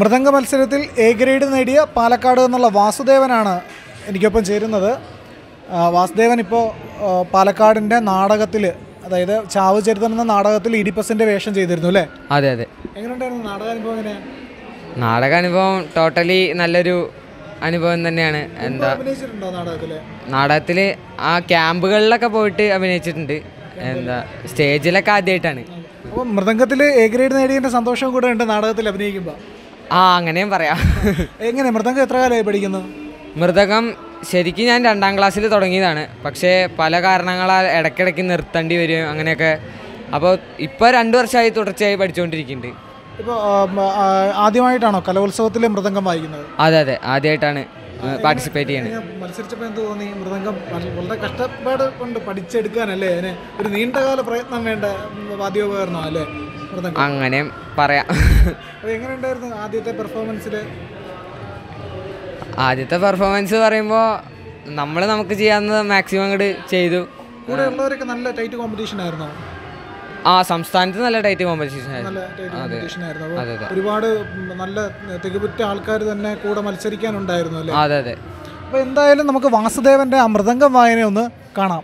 മൃദംഗ മത്സരത്തിൽ A grade നേടിയ പാലക്കാട് എന്നുള്ള വാസുദേവനാണ് എനിക്കൊപ്പം ചേരുന്നത് ആ, വാസുദേവൻ ഇപ്പോൾ പാലക്കാടിൻ്റെ നാടകത്തിൽ അതായത് ചാവ് ചരിത്രം എന്ന നാടകത്തിൽ ഇഡിപ്പസിൻ്റെ വേഷം ചെയ്തിരുന്നു അല്ലേ അതെ അതെ എങ്ങനെയുണ്ടായിരുന്നു നാടകാനുഭവം എങ്ങനെയാണ് നാടക അനുഭവം ടോട്ടലി നല്ലൊരു അനുഭവം തന്നെയാണ് എന്താ അഭിനയിച്ചിട്ടുണ്ടോ നാടകത്തിൽ നാടകത്തിൽ ആ ക്യാമ്പുകളിലൊക്കെ പോയിട്ട് അഭിനയിച്ചിട്ടുണ്ട് എന്താ സ്റ്റേജിലൊക്കെ ആദ്യമായിട്ടാണ് അപ്പോൾ മൃദംഗത്തിൽ എ ഗ്രേഡ് നേടിയതിൻ്റെ സന്തോഷം കൂടെ ഉണ്ട് നാടകത്തിൽ അഭിനയിക്കുമ്പോൾ ആ അങ്ങനെയും പറയാം എങ്ങനെ മൃദംഗം എത്ര കാലമായി പഠിക്കുന്നു മൃതകം ശരിക്കും ഞാൻ രണ്ടാം ക്ലാസ്സിൽ തുടങ്ങിയതാണ് പക്ഷേ പല കാരണങ്ങളാൽ ഇടയ്ക്കിടയ്ക്ക് നിർത്തേണ്ടി വരും അങ്ങനെയൊക്കെ അപ്പോൾ ഇപ്പോൾ രണ്ട് വർഷമായി തുടർച്ചയായി പഠിച്ചുകൊണ്ടിരിക്കുന്നുണ്ട് ഇപ്പോൾ ആദ്യമായിട്ടാണോ കലോത്സവത്തിൽ മൃദംഗം വായിക്കുന്നത് അതെ അതെ ആദ്യമായിട്ടാണ് പാർട്ടിസിപ്പേറ്റ് ചെയ്യുന്നത് ഞാൻ മത്സരിച്ചപ്പോൾ എന്ത് തോന്നി മൃദംഗം വള- വളരെ കഷ്ടപ്പാട് കൊണ്ട് പഠിച്ചെടുക്കാനല്ലേ അതിന് ഒരു നീണ്ടകാല പ്രയത്നം വേണ്ട വാദ്യോപകരണം അല്ലേ മൃദംഗം അങ്ങനെയും പറയാം അപ്പോൾ എങ്ങനെയുണ്ടായിരുന്നു ആദ്യത്തെ പെർഫോമൻസിൽ ആദ്യത്തെ പെർഫോമൻസ് പറയുമ്പോൾ നമ്മൾ നമുക്ക് ചെയ്യാവുന്നത് മാക്സിമം അങ്ങോട്ട് ചെയ്തു കൂടെ ഉള്ളവരൊക്കെ നല്ല ടൈറ്റ് കോമ്പറ്റീഷൻ ആയിരുന്നോ ആ സംസ്ഥാനത്ത് നല്ല ടൈറ്റ് കോമ്പറ്റീഷൻ ആയിരുന്നു നല്ല ടൈറ്റ് കോമ്പറ്റീഷൻ ആയിരുന്നു അതെ, അപ്പോൾ അതെ. ഒരുപാട് ഉം, നല്ല തികവുറ്റ ആൾക്കാർ തന്നെ കൂടെ മത്സരിക്കാനുണ്ടായിരുന്നു അല്ലേ അതെ അതെ അപ്പോൾ എന്തായാലും നമുക്ക് വാസുദേവൻ്റെ ആ മൃദംഗം വായന ഒന്ന് കാണാം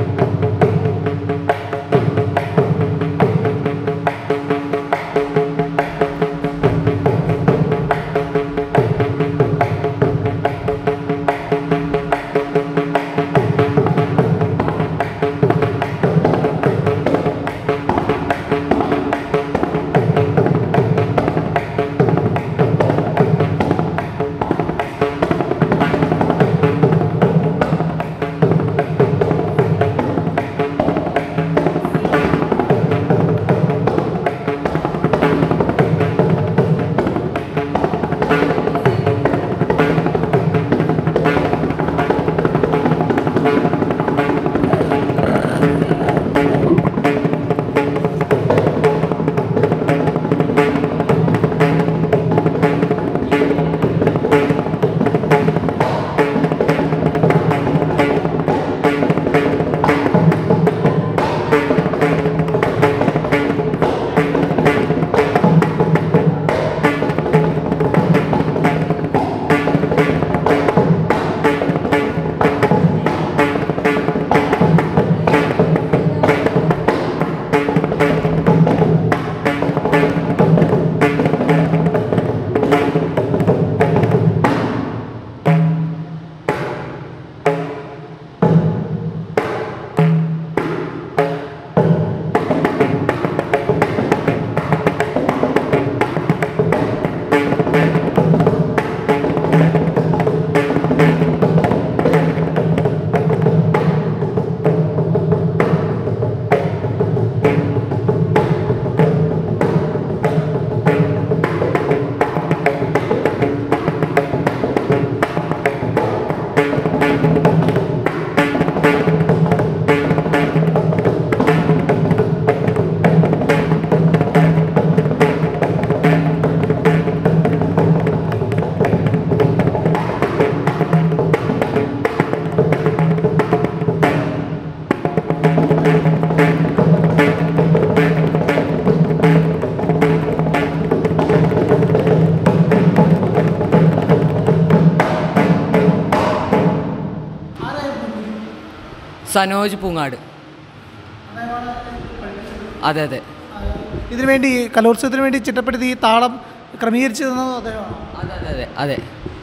സനോജ് പൂങ്ങാട് അതെ അതെ ഇതിനു വേണ്ടി കലോത്സവത്തിന് വേണ്ടി ചിട്ടപ്പെടുത്തി ഈ താളം ക്രമീകരിച്ചു തന്നത് അദ്ദേഹമാണ് അതെ അതെ അതെ അതെ